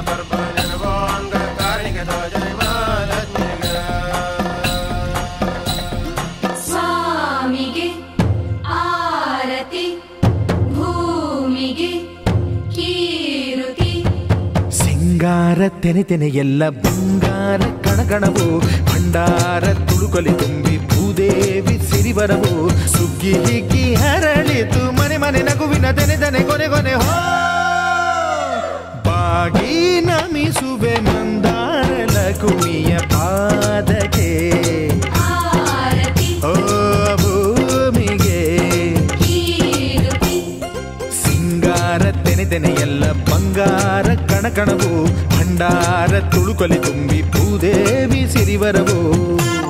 ಸ್ವಾಮಿಗೆ ಆರತಿ ಭೂಮಿಗೆ ಕೀರುತಿ ಸಿಂಗಾರ ತೆನೆ ತೆನೆ ಎಲ್ಲ ಬಂಗಾರ ಕಣಕಣವು ಭಂಡಾರ ತುಳುಕಲಿ ತುಂಬಿ ಭೂದೇವಿ ಸಿರಿವರವು ಸುಗ್ಗಿ ಹಿಗ್ಗಿ ಹರಳಿತು ಮನೆ ಮನೆ ನಗುವಿನ ತೆನೆ ತೆನೆ ಕೊನೆ ಕೊನೆ ಹೋ ಬಾಗಿ ನಮಿಸುವೆ ಮಂದಾರ ಲಕುಮಿಯ ಪಾದಕ್ಕೆ ಆರತಿ ಓ ಭೂಮಿಗೆ ಕೀರುತಿ ಸಿಂಗಾರ ತೆನೆ ತೆನೆ ಎಲ್ಲ ಬಂಗಾರ ಕಣಕಣವು ಭಂಡಾರ ತುಳುಕಲಿ ತುಂಬಿ ಭೂದೇವಿ ಸಿರಿವರವು